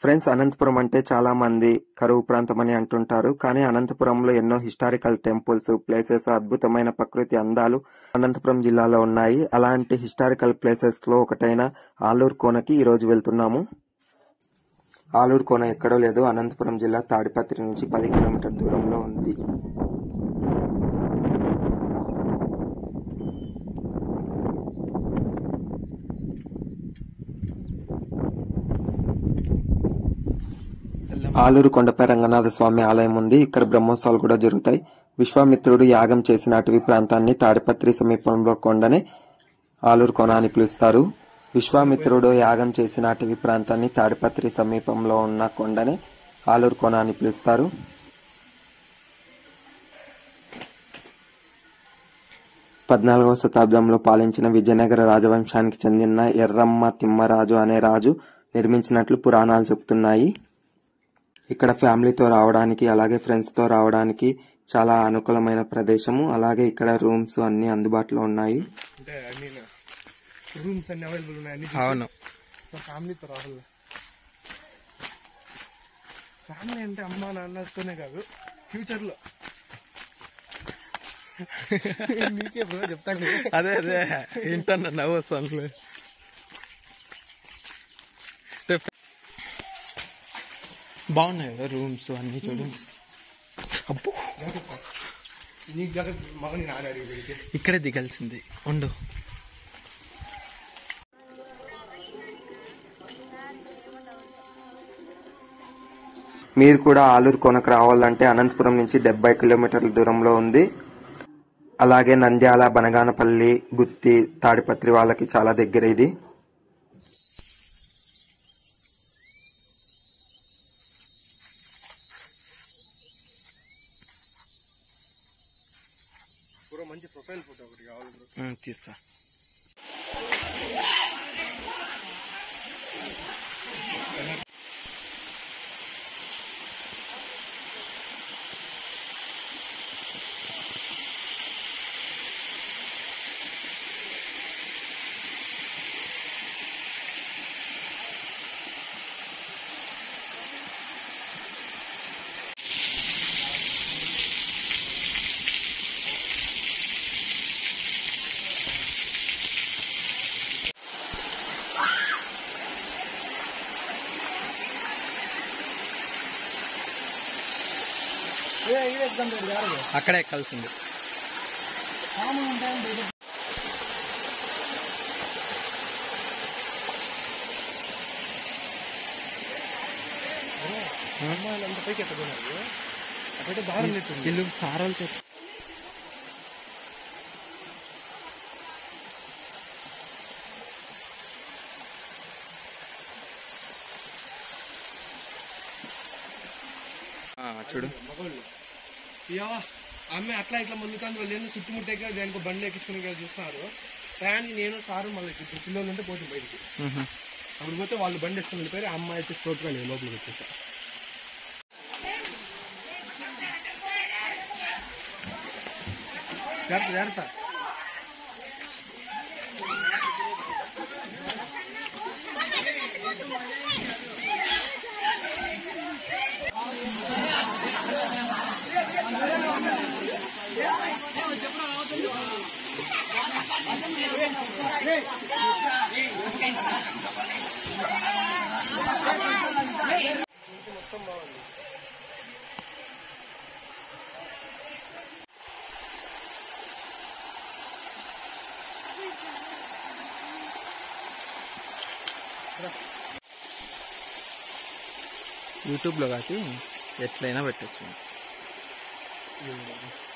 Friends Anantapuram అంటే చాలా మంది కరువు ప్రాంతం అని అంటుంటారు కానీ అనంతపురంలో ఎన్నో హిస్టారికల్ టెంపుల్స్ ప్లేసెస్ అద్భుతమైన ప్రకృతి అందాలు అనంతపురం జిల్లాలో ఉన్నాయి అలాంటి హిస్టారికల్ ప్లేసెస్ లో ఒకటైన ఆలూరు కోనకి ఈ రోజు వెళ్తున్నాము ఆలూరు కోన ఎక్కడో లేదు అనంతపురం జిల్లా తాడిపత్రి నుంచి పది కిలోమీటర్ దూరంలో ఉంది ఆలూరు కొండపై రంగనాథ స్వామి ఆలయం ఉంది ఇక్కడ బ్రహ్మోత్సవాలు కూడా జరుగుతాయి విశ్వామిత్రుడు యాగం చేసిన అటవీ ప్రాంతాన్ని తాడిపత్రి సమీపంలో కొండనే ఆలూరు కొన అని పిలుస్తారు విశ్వామిత్రుడు యాగం చేసిన అటవీ ప్రాంతాన్ని తాడిపత్రి సమీపంలో ఉన్న కొండనే ఆలూరు కొన అని పిలుస్తారు పద్నాలుగవ శతాబ్దంలో పాలించిన విజయనగర రాజవంశానికి చెందిన ఎర్రమ్మ తిమ్మరాజు అనే రాజు నిర్మించినట్లు పురాణాలు చెబుతున్నాయి ఇక్కడ ఫ్యామిలీతో రావడానికి అలాగే ఫ్రెండ్స్ తో రావడానికి చాలా అనుకూలమైన ప్రదేశము అలాగే ఇక్కడ రూమ్స్ అన్ని అందుబాటులో ఉన్నాయి అంటే అన్ని రూమ్స్ అన్ని అవైలబుల్ ఉన్నాయి అన్ని అవును సో ఫ్యామిలీతో రావాలి ఫ్యామిలీ అంటే అమ్మా నాన్నతోనే కాదు ఫ్యూచర్ లో నీకే బ్రో చెప్తాను అదే అదే ఏంటన్న నవ్వు వస్తాను బాగున్నాయి కదా రూమ్స్ అన్ని చూడు అబ్బో నీకు జాగ్రత్త మగని నాన్న అడిగి పెడితే ఇక్కడే దిగాల్సింది ఉండు మీరు కూడా ఆలూరు కొనకు రావాలంటే అనంతపురం నుంచి డెబ్బై కిలోమీటర్ల దూరంలో ఉంది అలాగే నంద్యాల బనగానపల్లి గుత్తి తాడిపత్రి వాళ్ళకి చాలా దగ్గర ఇది బ్రో మంచి ప్రొఫైల్ ఫోటో ఒకటి కావాలి బ్రో ఉమ్, తీస్తా అక్కడే ఎక్కాల్సింది అమ్మాయిలు అంత పైకి ఎక్కడున్నారు అక్కడైతే దారం నెట్టుంది వీళ్ళు సారాలతో ఆ, చూడు మగవాళ్ళు ఇయా ఆమె అట్లా ఇట్లా ముందుకాంది వాళ్ళు ఏందో చుట్టుముట్టాక దానికి బండి ఎక్కించుకుని చూస్తున్నారు ప్రయాణికి నేను సారు మళ్ళీ ఇప్పుడు పిల్లలు ఉంటే పోతే బయటికి ఉహు. అప్పుడు పోతే వాళ్ళు బండి వేసుకుని వెళ్ళిపోయారు ఆ అమ్మాయి అయితే స్టోట్గా నేను లోపలికి వచ్చేసా జాగ్రత్త జాగ్రత్త యూట్యూబ్లో కాకి ఎట్లయినా పెట్టచ్చు